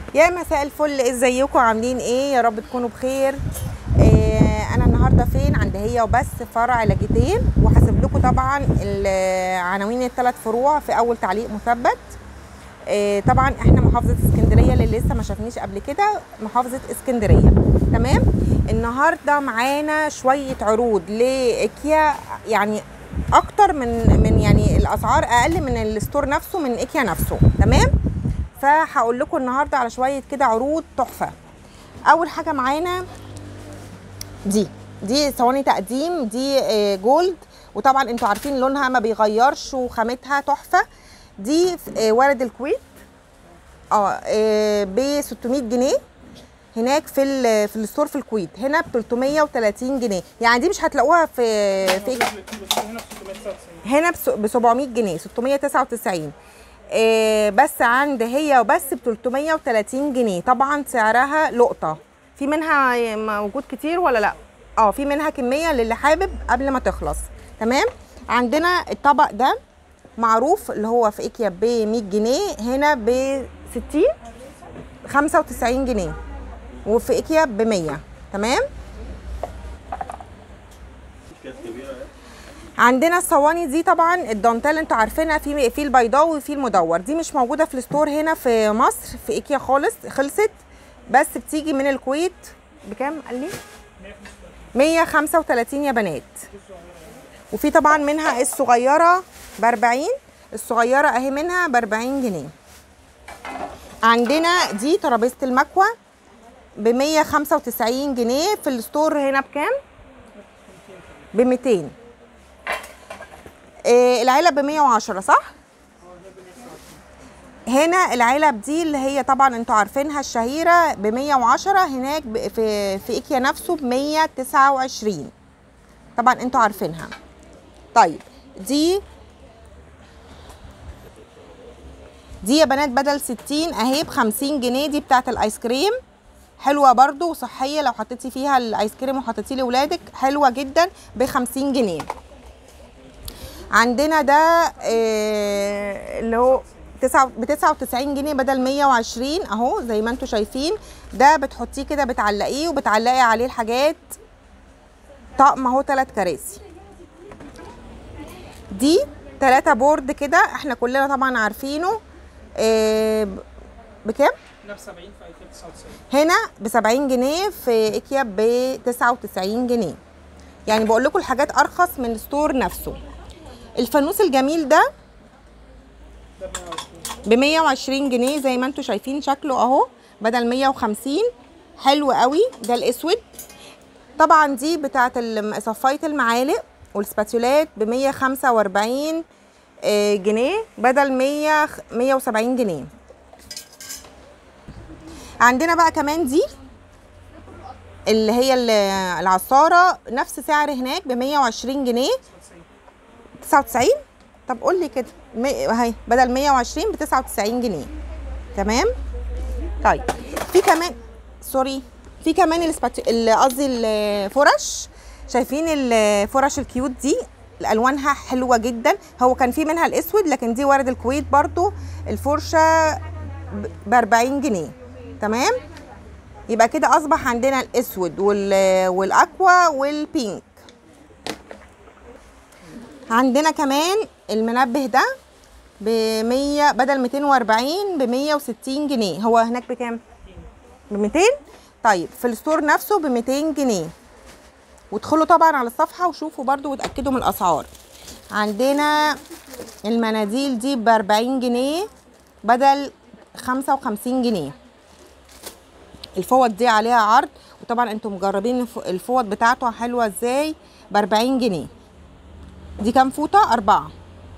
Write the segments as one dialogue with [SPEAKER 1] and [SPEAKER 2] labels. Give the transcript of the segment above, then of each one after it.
[SPEAKER 1] يا مساء الفل ازيكم عاملين ايه يا رب تكونوا بخير إيه انا النهارده فين عند هي وبس فرع لاجتين وهسيب لكم طبعا ال- عناوين الثلاث فروع في اول تعليق مثبت إيه طبعا احنا محافظه اسكندريه اللي لسه ما شافنيش قبل كده محافظه اسكندريه تمام النهارده معانا شويه عروض لايكيا يعني اكتر من من يعني الاسعار اقل من الستور نفسه من ايكيا نفسه تمام فهقول لكم النهارده على شويه كده عروض تحفه اول حاجه معانا دي دي صواني تقديم دي آه، جولد وطبعا انتوا عارفين لونها ما بيغيرش وخامتها تحفه دي آه، ورد الكويت اه ب 600 جنيه هناك في ال- في الستور في الكويت هنا ب 330 جنيه يعني دي مش هتلاقوها في في هنا ب 700 جنيه 699 إيه بس عند هي وبس ب 330 جنيه طبعا سعرها لقطه في منها موجود كتير ولا لا اه في منها كميه للي حابب قبل ما تخلص تمام عندنا الطبق ده معروف اللي هو في ايكيا ب 100 جنيه هنا ب 60 95 جنيه وفي ايكيا ب 100 تمام عندنا الصواني دي طبعا الدانتال انتوا عارفينها في في البيضاوي وفي المدور دي مش موجوده في الستور هنا في مصر في ايكيا خالص خلصت بس بتيجي من الكويت بكام قال لي 135 يا بنات وفي طبعا منها الصغيره ب 40 الصغيره اهي منها ب 40 جنيه عندنا دي ترابيزه المكوى ب 195 جنيه في الستور هنا بكام ب 200 إيه العلب ب 110 صح هنا العلب دي اللي هي طبعا انتوا عارفينها الشهيره ب 110 هناك ب- في في ايكيا نفسه ب 129 طبعا انتوا عارفينها طيب دي دي يا بنات بدل 60 اهي ب 50 جنيه دي بتاعت الايس كريم حلوه برضو وصحيه لو حطيتي فيها الايس كريم وحطيتيه لاولادك حلوه جدا ب 50 جنيه عندنا ده آه، اللي هو ب 99 جنيه بدل 120 اهو زي ما انتم شايفين ده بتحطيه كده بتعلقيه وبتعلقي عليه الحاجات طقم اهو ثلاث كراسي دي ثلاثة بورد كده احنا كلنا طبعا عارفينه آه، ب- بكام؟
[SPEAKER 2] هنا ب 70 في 2099
[SPEAKER 1] هنا ب 70 جنيه في ايكيا ب 99 جنيه يعني بقول لكم الحاجات ارخص من الستور نفسه الفانوس الجميل ده
[SPEAKER 2] ده ب 120
[SPEAKER 1] ب 120 جنيه زي ما انتم شايفين شكله اهو بدل 150 حلو قوي ده الاسود طبعا دي بتاعت الم- صفايه المعالق والسباتولات ب 145 آه، جنيه بدل 100 170 جنيه عندنا بقى كمان دي اللي هي ال- العصاره نفس سعر هناك ب 120 جنيه 99 طب قول لي كده مي- اهي بدل 120 ب 99 جنيه تمام طيب في كمان سوري في كمان السبات ال- قصدي الفرش شايفين الفرش الكيوت دي الوانها حلوه جدا هو كان في منها الاسود لكن دي ورد الكويت برضو الفرشه ب 40 جنيه تمام يبقى كده اصبح عندنا الاسود وال- والاكوا والبينك عندنا كمان المنبه ده ب 100 بدل 240 ب 160 جنيه هو هناك بكام ب 200 طيب في الستور نفسه ب 200 جنيه وادخلوا طبعا على الصفحه وشوفوا برضو وتاكدوا من الاسعار عندنا المناديل دي ب 40 جنيه بدل 55 جنيه الفوط دي عليها عرض وطبعا انتم مجربين الف- الفوط بتاعته حلوه ازاي ب 40 جنيه دي كام فوطه اربعه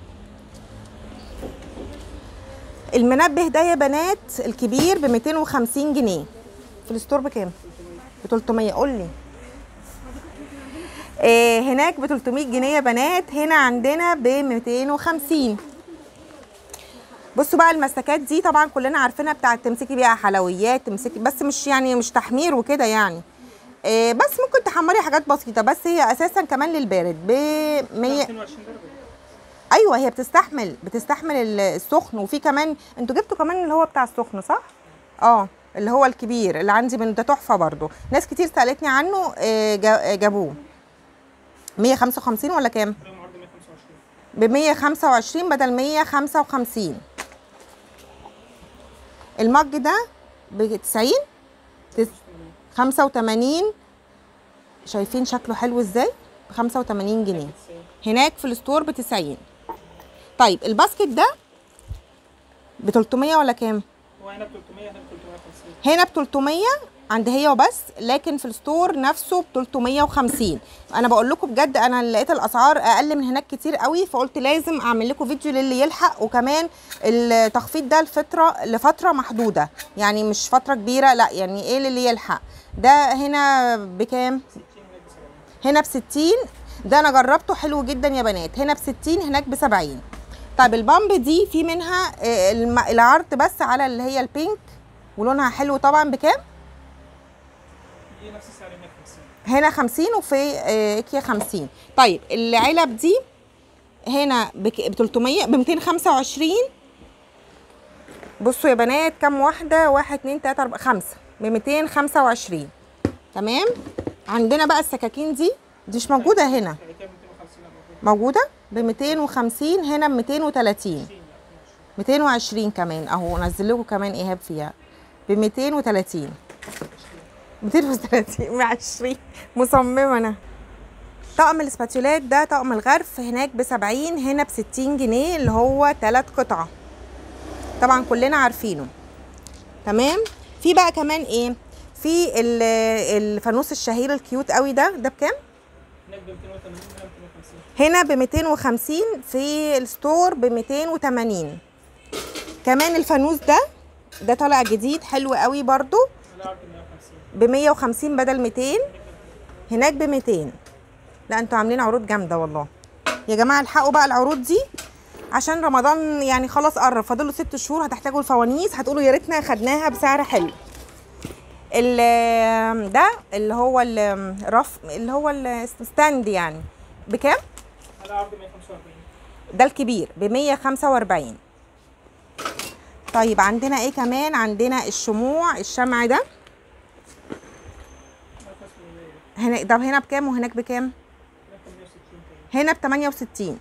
[SPEAKER 1] المنبه ده يا بنات الكبير ب 250 جنيه في الستور بكام ب 300 قول لي آه هناك ب 300 جنيه يا بنات هنا عندنا ب 250 بصوا بقى المسكات دي طبعا كلنا عارفينها بتاعت تمسكي بيها حلويات تمسكي بس مش يعني مش تحمير وكده يعني آه بس ممكن تحمري حاجات بسيطه بس هي اساسا كمان للبارد ب 100
[SPEAKER 2] 220 درجه
[SPEAKER 1] ايوه هي بتستحمل بتستحمل ال- السخن وفي كمان انتوا جبتوا كمان اللي هو بتاع السخن صح اه اللي هو الكبير اللي عندي من ده تحفه برضو ناس كتير سالتني عنه آه، جا- جابوه 155 ولا كام
[SPEAKER 2] اليوم عرض 125
[SPEAKER 1] ب 125 بدل 155 المج ده ب 90 تس- 85 شايفين شكله حلو ازاي ب 85 جنيه
[SPEAKER 2] 90
[SPEAKER 1] هناك في الستور ب 90 طيب الباسكت ده ب 300 ولا كام
[SPEAKER 2] هو هنا ب 300 هنا ب 350
[SPEAKER 1] هنا ب 300 عند هي وبس لكن في الستور نفسه ب 350 انا بقول لكم بجد انا لقيت الاسعار اقل من هناك كتير قوي فقلت لازم اعمل لكم فيديو للي يلحق وكمان التخفيض ده لفتره لفتره محدوده يعني مش فتره كبيره لا يعني ايه للي يلحق ده هنا بكام
[SPEAKER 2] 60 هنا ب 70
[SPEAKER 1] هنا ب 60 ده انا جربته حلو جدا يا بنات هنا ب 60 هناك ب 70 طيب البامب دي في منها آه، الم- العرض بس على اللي هي البينك ولونها حلو طبعا بكام
[SPEAKER 2] دي نفس سعر 150
[SPEAKER 1] هنا 50 وفي آه، اكيا 50 طيب العلب دي هنا بك- ب 300 ب 225 بصوا يا بنات كام واحده 1 2 3 4 5 ب 225 تمام عندنا بقى السكاكين دي دي مش موجوده هنا
[SPEAKER 2] يعني كام 250 لا موجود
[SPEAKER 1] موجوده ب 250 هنا ب 230 220 كمان اهو نزل لكم كمان ايهاب فيها ب 230 230 ب 20 مصممه انا طقم الاسباتيولات ده طقم الغرف هناك ب 70 هنا ب 60 جنيه اللي هو 3 قطع طبعا كلنا عارفينه تمام في بقى كمان ايه في ال- الفانوس الشهير الكيوت قوي ده ده بكام
[SPEAKER 2] هناك ب 280 هنا ب 250
[SPEAKER 1] هنا ب 250 في الستور ب 280 كمان الفانوس ده ده طالع جديد حلو قوي برضو
[SPEAKER 2] على عرض 150
[SPEAKER 1] ب 150 بدل 200 هناك ب 200 لا انتوا عاملين عروض جامده والله يا جماعه الحقوا بقى العروض دي عشان رمضان يعني خلاص قرب فاضله ست شهور هتحتاجوا الفوانيس هتقولوا يا ريتنا خدناها بسعر حلو ال- ده اللي هو الرف اللي هو الستاند يعني بكام
[SPEAKER 2] على عرض 145
[SPEAKER 1] ده الكبير ب 145 طيب عندنا ايه كمان عندنا الشموع الشمع ده
[SPEAKER 2] مركز 800
[SPEAKER 1] هنا ده هنا بكام وهناك بكام
[SPEAKER 2] هناك ب 160 تاني
[SPEAKER 1] هنا ب 68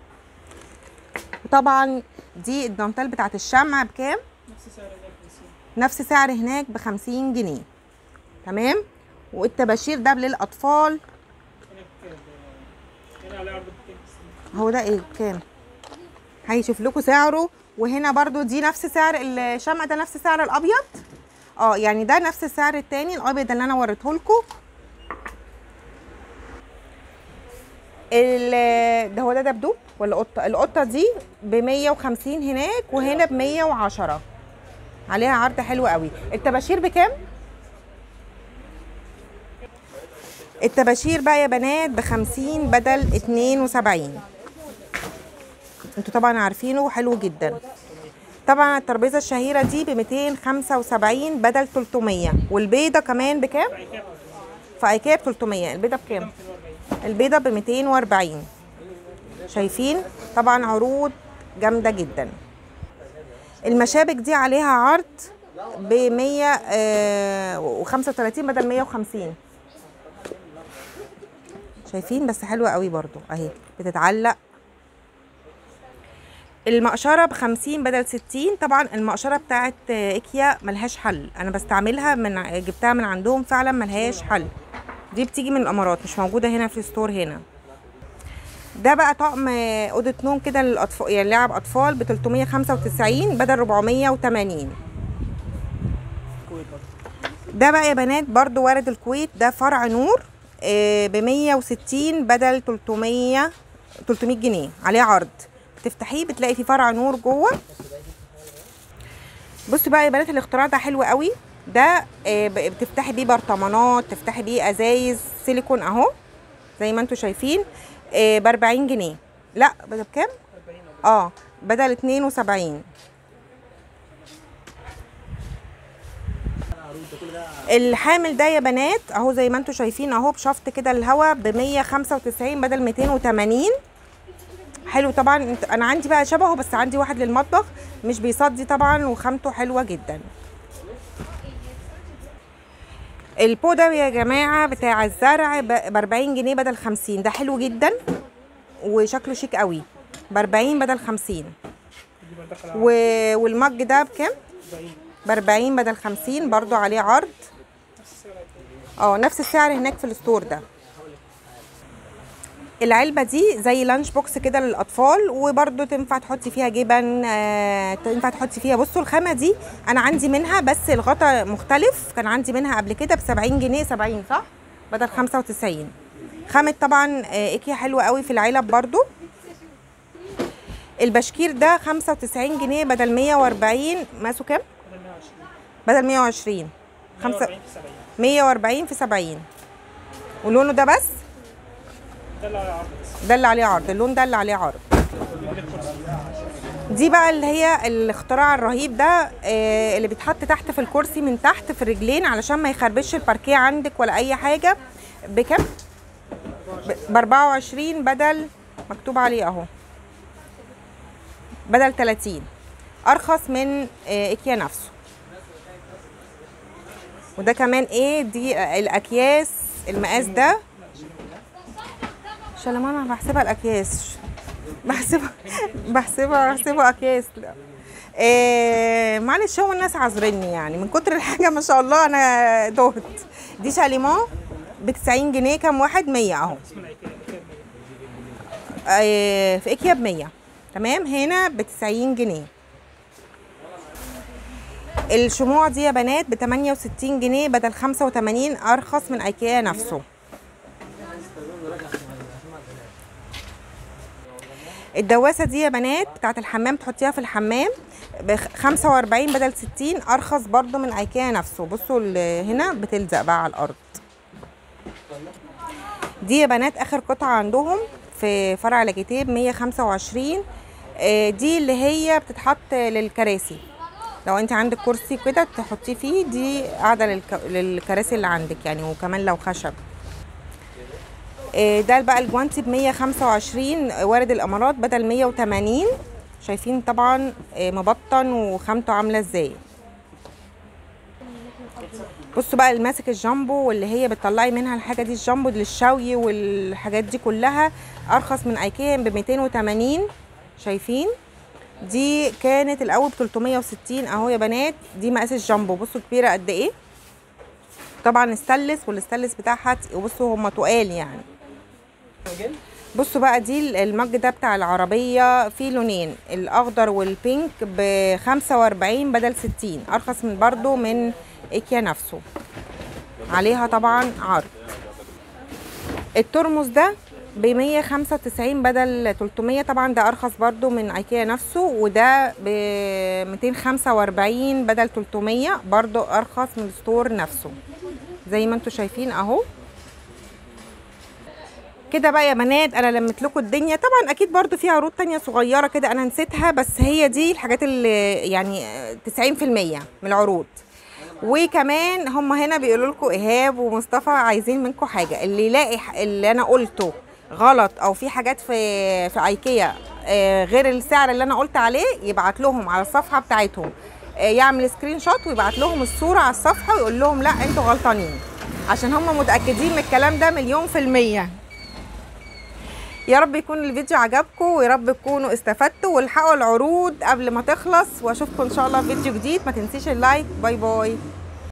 [SPEAKER 1] وطبعا دي الدانتال بتاعت الشمع بكام
[SPEAKER 2] نفس سعر 150
[SPEAKER 1] نفس سعر هناك ب 50 جنيه تمام والطباشير ده للاطفال
[SPEAKER 2] هناك ب- هنا على عرض 250
[SPEAKER 1] هو ده ايه بكام هيشوف لكم سعره وهنا برضو دي نفس سعر الشمع ده نفس سعر الابيض اه يعني ده نفس السعر التاني الابيض اللي انا وريته لكم ال- ده هو ده دبدوب ولا قطه القطه دي ب 150 هناك وهنا ب 110 عليها عرض حلو قوي الطباشير بكام الطباشير بقى يا بنات ب 50 بدل 72 انتوا طبعا عارفينه حلو جدا طبعا الترابيزه الشهيره دي ب 275 بدل 300 والبيضه كمان بكام في ايكيا ب 300 البيضه بكام البيضه ب 240 شايفين طبعا عروض جامده جدا المشابك دي عليها عرض ب 135 بدل 150 شايفين بس حلوه قوي برضو اهي بتتعلق المقشره ب 50 بدل 60 طبعا المقشره بتاعت ايكيا ملهاش حل انا بستعملها من جبتها من عندهم فعلا ملهاش حل دي بتيجي من الامارات مش موجوده هنا في الستور هنا ده بقى طقم اوضه نوم كده للاطفال يعني لعب اطفال ب 395 بدل 480 ده بقى يا بنات برضو وارد الكويت ده فرع نور ب 160 بدل 300 300 جنيه عليه عرض تفتحيه بتلاقي في فرع نور جوه بصوا بقى يا بنات الاختراع ده حلو قوي ده آه، ب- بتفتحي بيه برطمانات تفتحي بيه ازايز سيليكون اهو زي ما انتم شايفين ب 40 جنيه لا بدل بكام اه بدل 72 الحامل ده يا بنات اهو زي ما انتم شايفين اهو بشفط كده الهواء ب 195 بدل 280 حلو طبعا انت- انا عندي بقى شبهه بس عندي واحد للمطبخ مش بيصدي طبعا وخامته حلوه جدا البو ده يا جماعه بتاع الزرع ب 40 جنيه بدل 50 ده حلو جدا وشكله شيك قوي ب 40 بدل 50
[SPEAKER 2] دي بدخل على
[SPEAKER 1] و... والمج ده بكام
[SPEAKER 2] 40
[SPEAKER 1] ب 40 بدل 50 برضو عليه عرض اه نفس السعر هناك في الستور ده العلبة دي زي لانش بوكس كده للأطفال وبرضو تنفع تحطي فيها جبن آه، تنفع تحطي فيها بصوا الخامة دي أنا عندي منها بس الغطا مختلف كان عندي منها قبل كده ب 70 جنيه 70 صح؟ بدل 95 خامة طبعا آه، ايكيا حلوة قوي في العلب برضو البشكير ده 95 جنيه بدل 140 مقاسه كام؟
[SPEAKER 2] بدل 120
[SPEAKER 1] بدل 120 خمسة
[SPEAKER 2] 140 في 70
[SPEAKER 1] 140 في 70 ولونه ده بس
[SPEAKER 2] ده اللي على عرض بس
[SPEAKER 1] ده اللي عليه عرض اللون ده اللي عليه عرض دي بقى اللي هي الاختراع الرهيب ده آه، اللي بيتحط تحت في الكرسي من تحت في الرجلين علشان ما يخربش الباركيه عندك ولا اي حاجه بكام ب 24 بدل مكتوب عليه اهو بدل 30 ارخص من آه، ايكيا نفسه وده كمان ايه دي آه، الاكياس المقاس ده شلمان انا بحسبها الاكياس بحسبها بحسبها بحسبها اكياس لا إيه معلش هو الناس عذرني يعني من كتر الحاجه ما شاء الله انا تهت دي شاليمون ب 90 جنيه كام واحد 100 اهو
[SPEAKER 2] اسم الايكيا الايكيا ب 100
[SPEAKER 1] إيه في ايكيا ب 100 تمام هنا ب 90 جنيه الشموع دي يا بنات ب 68 جنيه بدل 85 ارخص من ايكيا نفسه الدواسه دي يا بنات بتاعت الحمام تحطيها في الحمام ب 45 بدل 60 ارخص برضو من ايكيا نفسه بصوا ال- هنا بتلزق بقى على الارض دي يا بنات اخر قطعه عندهم في فرع لاجيتيه ب 125 آه، دي اللي هي بتتحط للكراسي لو انت عندك كرسي كده تحطيه فيه دي قاعده للك... للكراسي اللي عندك يعني وكمان لو خشب آه، ده بقى الجوانتي ب 125 وارد الامارات بدل 180 شايفين طبعا آه، مبطن وخامته عامله ازاي بصوا بقى الماسك الجامبو واللي هي بتطلعي منها الحاجه دي الجامبو للشوي والحاجات دي كلها ارخص من ايكيا ب 280 شايفين دي كانت الاول ب 360 اهو يا بنات دي مقاس الجامبو بصوا كبيره قد ايه طبعا استلس والاستلس بتاعها ت- وبصوا هما تقال يعني بصوا بقى دي المج ده بتاع العربية فيه لونين الأخضر والبينك ب 45 بدل 60 أرخص من برضو من إيكيا نفسه عليها طبعا عرض الترمس ده ب 195 بدل 300 طبعا ده أرخص برضو من إيكيا نفسه وده ب 245 بدل 300 برضو أرخص من الستور نفسه زي ما انتوا شايفين أهو كده بقى يا بنات انا لمت لكم الدنيا طبعا اكيد برضو في عروض تانية صغيره كده انا نسيتها بس هي دي الحاجات اللي يعني 90% من العروض وكمان هم هنا بيقولوا لكم ايهاب ومصطفى عايزين منكم حاجه اللي يلاقي ح- اللي انا قلته غلط او في حاجات في في ايكيا آه، غير السعر اللي انا قلت عليه يبعت لهم على الصفحه بتاعتهم آه، يعمل سكرين شوت ويبعت لهم الصوره على الصفحه ويقول لهم لا انتوا غلطانين عشان هم متاكدين من الكلام ده مليون في الميه يا رب يكون الفيديو عجبكم ويا رب تكونوا استفدتوا والحقوا العروض قبل ما تخلص واشوفكم ان شاء الله في فيديو جديد ما تنسيش اللايك باي باي